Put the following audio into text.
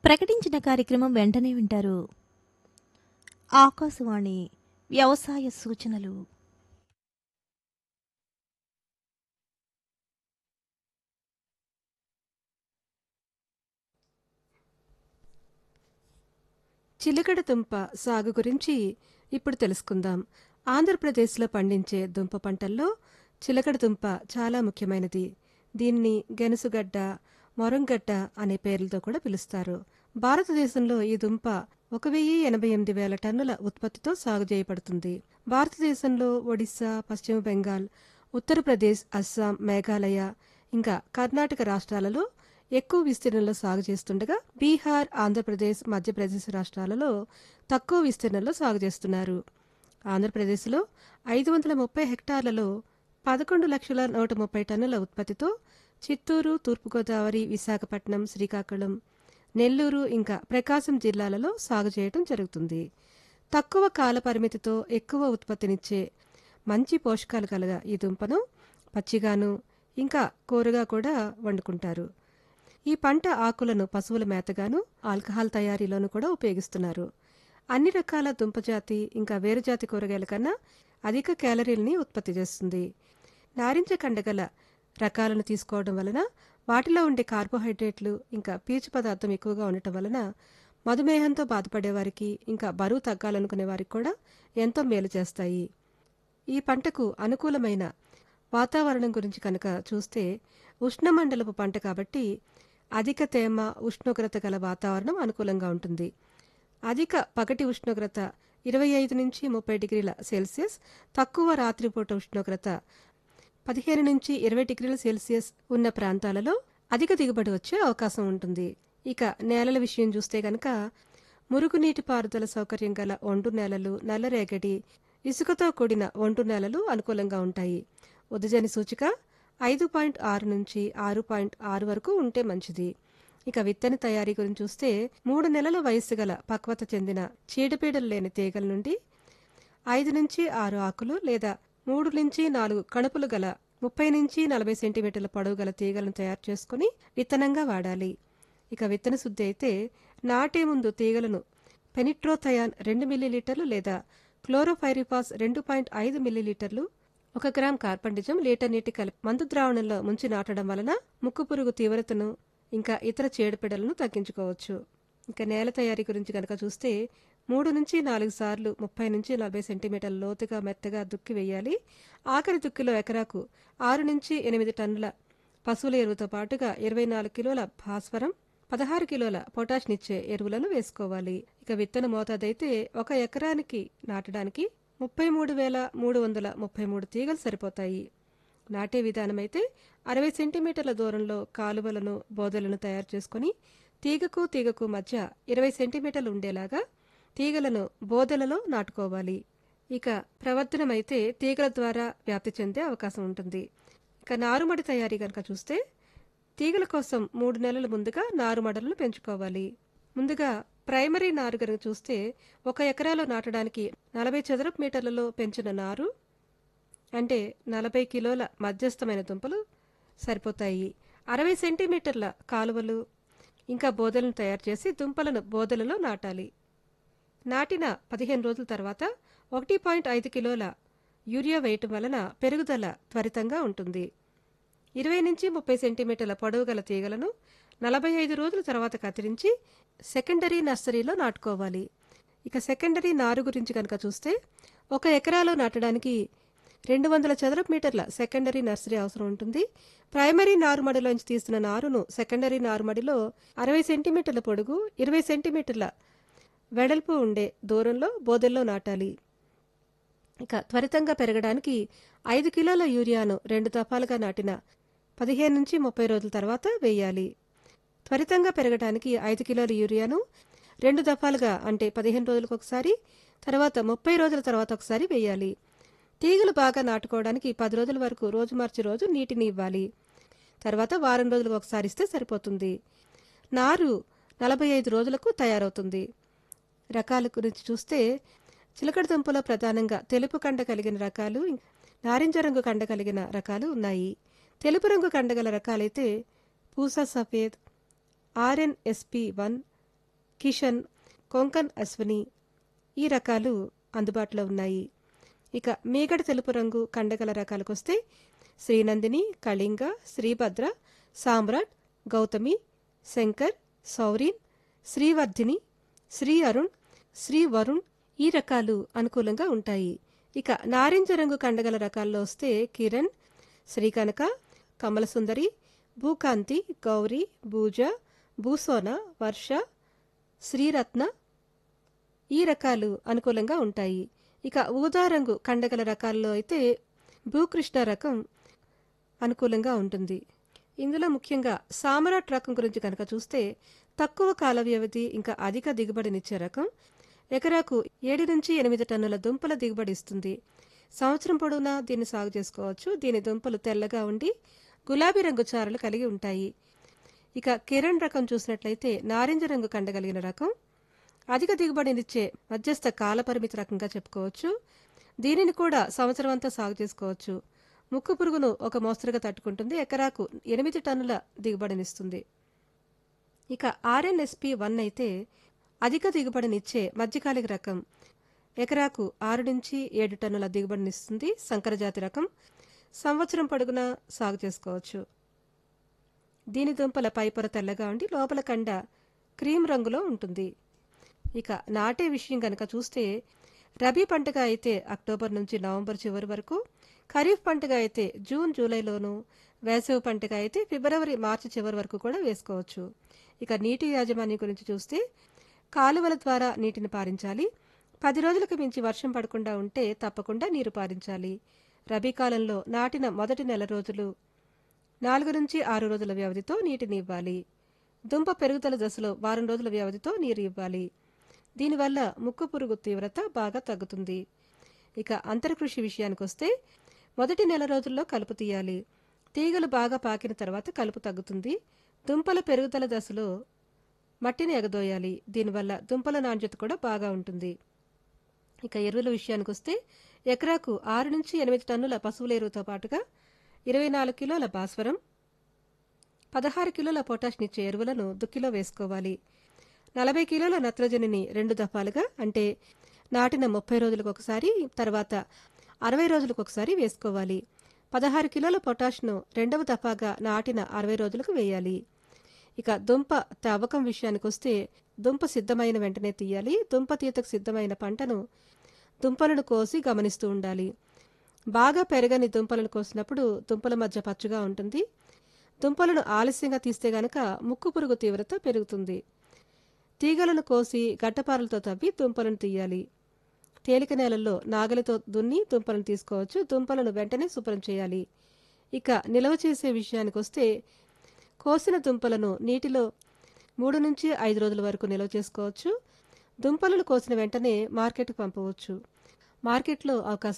ప్రకటించిన కార్యక్రమం వెంటనే వింటారు ఆకాశవాణి వ్యవసాయ సూచనలు చిలకడ దుంప సాగు గురించి ఇప్పుడు తెలుసుకుందాం ఆంధ్రప్రదేశ్లో పండించే దుంప పంటల్లో చిలకడ దుంప చాలా ముఖ్యమైనది దీన్ని గెనుసుగడ్డ మొరంగడ్డ అనే పేర్లతో కూడా పిలుస్తారు భారతదేశంలో ఈ దుంప ఒక వెయ్యి ఎనభై ఎనిమిది వేల టన్నుల ఉత్పత్తితో సాగు చేయబడుతుంది భారతదేశంలో ఒడిశా పశ్చిమ బెంగాల్ ఉత్తరప్రదేశ్ అస్సాం మేఘాలయ ఇంకా కర్ణాటక రాష్ట్రాలలో ఎక్కువ విస్తీర్ణంలో సాగు చేస్తుండగా బీహార్ ఆంధ్రప్రదేశ్ మధ్యప్రదేశ్ రాష్ట్రాలలో తక్కువ విస్తీర్ణంలో సాగు చేస్తున్నారు ఆంధ్రప్రదేశ్లో ఐదు వందల ముప్పై హెక్టార్లలో పదకొండు లక్షల నూట ముప్పై టన్నుల ఉత్పత్తితో చిత్తూరు తూర్పుగోదావరి విశాఖపట్నం శ్రీకాకుళం నెల్లూరు ఇంకా ప్రకాశం జిల్లాలలో సాగు చేయడం జరుగుతుంది తక్కువ కాల పరిమితితో ఎక్కువ ఉత్పత్తినిచ్చే మంచి పోషకాలు కలగ ఈ దుంపను పచ్చిగాను ఇంకా కూరగా కూడా వండుకుంటారు ఈ పంట ఆకులను పశువుల మేతగాను ఆల్కహాల్ తయారీలోనూ కూడా ఉపయోగిస్తున్నారు అన్ని రకాల దుంపజాతి ఇంకా వేరుజాతి కూరగాయల కన్నా అధిక క్యాలరీలని ఉత్పత్తి చేస్తుంది నారింజ కండగల రకాలను తీసుకోవడం వలన వాటిలో ఉండే కార్బోహైడ్రేట్లు ఇంకా పీచు పదార్థం ఎక్కువగా ఉండటం వలన మధుమేహంతో బాధపడే వారికి ఇంకా బరువు తగ్గాలనుకునే వారికి కూడా ఎంతో మేలు చేస్తాయి ఈ పంటకు అనుకూలమైన వాతావరణం గురించి కనుక చూస్తే ఉష్ణమండలపు పంట కాబట్టి అధిక తేమ ఉష్ణోగ్రత గల వాతావరణం అనుకూలంగా ఉంటుంది అధిక పగటి ఉష్ణోగ్రత ఇరవై ఐదు నుంచి ముప్పై డిగ్రీల సెల్సియస్ తక్కువ రాత్రిపూట ఉష్ణోగ్రత పదిహేను నుంచి ఇరవై డిగ్రీల సెల్సియస్ ఉన్న ప్రాంతాలలో అధిక దిగుబడి వచ్చే అవకాశం ఉంటుంది ఇక నేలల విషయం చూస్తే గనక మురుగునీటి పారుదల సౌకర్యం గల ఒండు నేలలు నల్లరేగడి ఇసుకతో కూడిన ఒండు నేలలు అనుకూలంగా ఉంటాయి ఉదజని సూచిక ఐదు పాయింట్ ఆరు నుంచి ఆరు పాయింట్ ఆరు వరకు ఉంటే మంచిది ఇక విత్తన తయారీ గురించి చూస్తే మూడు నెలల వయస్సు గల పక్వత చెందిన చీడపీడలు లేని తీగల నుండి ఐదు నుంచి ఆరు ఆకులు లేదా మూడు నుంచి నాలుగు కణుపులు గల ముప్పై నుంచి నలభై సెంటీమీటర్ల పొడవు గల తీగలను తయారు చేసుకుని విత్తనంగా వాడాలి ఇక విత్తన శుద్ధి అయితే నాటే ముందు తీగలను పెనిట్రోథయాన్ రెండు మిల్లీలీటర్లు లేదా క్లోరోఫైరిఫాస్ రెండు పాయింట్ ఐదు మిల్లీలీటర్లు ఒక గ్రామ్ కార్బండిజం లీటర్ నీటి కలిపి మందు ద్రావణంలో ముంచి నాటడం వలన ముక్కు పురుగు తీవ్రతను ఇంకా ఇతర చీడపీడలను తగ్గించుకోవచ్చు ఇంకా నేల తయారీ గురించి కనుక చూస్తే మూడు నుంచి నాలుగు సార్లు ముప్పై నుంచి నలభై సెంటీమీటర్ల లోతుగా మెత్తగా దుక్కి వేయాలి ఆఖరి దుక్కిలో ఎకరాకు ఆరు నుంచి ఎనిమిది టన్నుల పశువుల ఎరువుతో పాటుగా ఇరవై నాలుగు కిలోల భాస్వరం పదహారు కిలోల పొటాష్నిచ్చే ఎరువులను వేసుకోవాలి ఇక విత్తన మోతాదైతే ఒక ఎకరానికి నాటడానికి ముప్పై మూడు వేల మూడు వందల ముప్పై మూడు తీగలు సరిపోతాయి నాటే విధానమైతే అరవై సెంటీమీటర్ల దూరంలో కాలువలను బోదలను తయారు చేసుకుని తీగకు తీగకు మధ్య ఇరవై సెంటీమీటర్లు ఉండేలాగా తీగలను బోదలలో నాటుకోవాలి ఇక ప్రవర్ధనమైతే తీగల ద్వారా వ్యాప్తి చెందే అవకాశం ఉంటుంది ఇక నారుమడి తయారీ కనుక చూస్తే తీగల కోసం మూడు నెలల ముందుగా నారుమడలను పెంచుకోవాలి ముందుగా ప్రైమరీ నారు కనుక చూస్తే ఒక ఎకరాలో నాటడానికి నలభై చదరపు మీటర్లలో పెంచిన నారు అంటే నలభై కిలోల మధ్యస్థమైన దుంపలు సరిపోతాయి అరవై సెంటీమీటర్ల కాలువలు ఇంకా బోదలను తయారు చేసి దుంపలను బోదలలో నాటాలి నాటిన పదిహేను రోజుల తర్వాత ఒకటి పాయింట్ ఐదు కిలోల యూరియా వేయటం వలన పెరుగుదల త్వరితంగా ఉంటుంది ఇరవై నుంచి ముప్పై సెంటీమీటర్ల పొడవు గల తీగలను నలభై ఐదు రోజుల తర్వాత కత్తిరించి సెకండరీ నర్సరీలో నాటుకోవాలి ఇక సెకండరీ నారు గురించి కనుక చూస్తే ఒక ఎకరాలో నాటడానికి రెండు వందల చదరపు మీటర్ల సెకండరీ నర్సరీ అవసరం ఉంటుంది ప్రైమరీ నారుమడిలోంచి తీసిన నారును సెకండరీ నారుమడిలో అరవై సెంటీమీటర్ల పొడుగు ఇరవై సెంటీమీటర్ల వెడల్పు ఉండే దూరంలో బోదెల్లో నాటాలి ఇక త్వరితంగా పెరగడానికి ఐదు కిలోల యూరియాను రెండు దఫాలుగా నాటిన పదిహేను నుంచి ముప్పై రోజుల తర్వాత వేయాలి త్వరితంగా పెరగడానికి ఐదు కిలోల యూరియాను రెండు దఫాలుగా అంటే పదిహేను రోజులకు ఒకసారి తర్వాత ముప్పై రోజుల తర్వాత ఒకసారి వేయాలి తీగలు బాగా నాటుకోవడానికి పది రోజుల వరకు రోజు మార్చి రోజు నీటిని ఇవ్వాలి తర్వాత వారం రోజులకు ఒకసారి ఇస్తే సరిపోతుంది నారు నలభై ఐదు రోజులకు తయారవుతుంది రకాల గురించి చూస్తే చిలకడ దుంపలో ప్రధానంగా తెలుపు కండ కలిగిన రకాలు నారింజ రంగు కండ కలిగిన రకాలు ఉన్నాయి తెలుపు రంగు కండగల రకాలైతే పూసా సఫేద్ ఆర్ఎన్ఎస్పి వన్ కిషన్ కొంకన్ అశ్విని ఈ రకాలు అందుబాటులో ఉన్నాయి ఇక మీగడ తెలుపు రంగు కండగల రకాలకొస్తే శ్రీనందిని కళింగ శ్రీభద్ర సామ్రాట్ గౌతమి శంకర్ సౌరీన్ శ్రీవర్ధిని శ్రీ అరుణ్ శ్రీ వరుణ్ ఈ రకాలు అనుకూలంగా ఉంటాయి ఇక నారింజ రంగు కండగల రకాల్లో వస్తే కిరణ్ శ్రీకనక కమలసుందరి భూకాంతి గౌరీ భూజ భూసోన వర్ష శ్రీరత్న ఈ రకాలు అనుకూలంగా ఉంటాయి ఇక ఊదా రంగు కండగల రకాల్లో అయితే భూకృష్ణ రకం అనుకూలంగా ఉంటుంది ఇందులో ముఖ్యంగా సామరాట్ రకం గురించి కనుక చూస్తే తక్కువ కాల వ్యవధి ఇంకా అధిక దిగుబడినిచ్చే రకం ఎకరాకు ఏడు నుంచి ఎనిమిది టన్నుల దుంపల దిగుబడి ఇస్తుంది సంవత్సరం పొడవునా దీన్ని సాగు చేసుకోవచ్చు దీని దుంపలు తెల్లగా ఉండి గులాబీ రంగు చారలు కలిగి ఉంటాయి ఇక కిరణ్ రకం చూసినట్లయితే నారింజ రంగు కండగలిగిన రకం అధిక దిగుబడినిచ్చే మధ్యస్థ కాలపరిమితి రకంగా చెప్పుకోవచ్చు దీనిని కూడా సంవత్సరం అంతా సాగు చేసుకోవచ్చు ముక్కు పురుగును ఒక మోస్తరుగా తట్టుకుంటుంది ఎకరాకు ఎనిమిది టన్నుల దిగుబడినిస్తుంది ఇక ఆర్ఎన్ఎస్పి వన్ అయితే అధిక దిగుబడినిచ్చే మధ్యకాలిక రకం ఎకరాకు ఆరు నుంచి ఏడు టన్నుల దిగుబడినిస్తుంది సంకరజాతి రకం సంవత్సరం పొడుగునా సాగు చేసుకోవచ్చు దీని దుంపల పైపొర తెల్లగా ఉండి లోపల కండ క్రీమ్ రంగులో ఉంటుంది ఇక నాటే విషయం కనుక చూస్తే రబీ పంటగా అయితే అక్టోబర్ నుంచి నవంబర్ చివరి వరకు ఖరీఫ్ పంటగా అయితే జూన్ జూలైలోను వేసవి పంటగా అయితే ఫిబ్రవరి మార్చి చివరి వరకు కూడా వేసుకోవచ్చు ఇక నీటి యాజమాన్యం గురించి చూస్తే కాలువల ద్వారా నీటిని పారించాలి పది రోజులకు మించి వర్షం పడకుండా ఉంటే తప్పకుండా నీరు పారించాలి రబీ కాలంలో నాటిన మొదటి నెల రోజులు నాలుగు నుంచి ఆరు రోజుల వ్యవధితో నీటిని ఇవ్వాలి దుంప పెరుగుదల దశలో వారం రోజుల వ్యవధితో నీరు ఇవ్వాలి దీనివల్ల ముక్కు పురుగు తీవ్రత బాగా తగ్గుతుంది ఇక అంతర్కృషి విషయానికి వస్తే మొదటి నెల రోజుల్లో కలుపు తీయాలి తీగలు బాగా పాకిన తర్వాత కలుపు తగ్గుతుంది దుంపల పెరుగుదల దశలో మట్టిని ఎగదోయాలి దీనివల్ల దుంపల నాణ్యత కూడా బాగా ఉంటుంది ఇక ఎరువుల విషయానికి వస్తే ఎకరాకు ఆరు నుంచి ఎనిమిది టన్నుల పశువుల ఎరువుతో పాటుగా ఇరవై నాలుగు కిలోల భాస్వరం పదహారు కిలోల పొటాష్నిచ్చే ఎరువులను దుక్కిలో వేసుకోవాలి నలభై కిలోల నత్రజనిని రెండు దఫాలుగా అంటే నాటిన ముప్పై రోజులకు ఒకసారి తర్వాత అరవై రోజులకు ఒకసారి వేసుకోవాలి పదహారు కిలోల పొటాష్ను రెండవ దఫాగా నాటిన అరవై రోజులకు వేయాలి ఇక దుంప తవ్వకం విషయానికి వస్తే దుంప సిద్ధమైన వెంటనే తీయాలి దుంప తీతకు సిద్ధమైన పంటను దుంపలను కోసి గమనిస్తూ ఉండాలి బాగా పెరగని దుంపలను కోసినప్పుడు దుంపల మధ్య పచ్చుగా ఉంటుంది దుంపలను ఆలస్యంగా తీస్తే గనక ముక్కు పురుగు తీవ్రత పెరుగుతుంది తీగలను కోసి గడ్డపారలతో తవ్వి దుంపలను తీయాలి తేలిక నేలల్లో నాగలితో దున్ని దుంపలను తీసుకోవచ్చు దుంపలను వెంటనే శుభ్రం చేయాలి ఇక నిల్వ చేసే విషయానికి వస్తే కోసిన దుంపలను నీటిలో మూడు నుంచి ఐదు రోజుల వరకు నిల్వ చేసుకోవచ్చు దుంపలను కోసిన వెంటనే మార్కెట్కు పంపవచ్చు మార్కెట్లో అవకాశం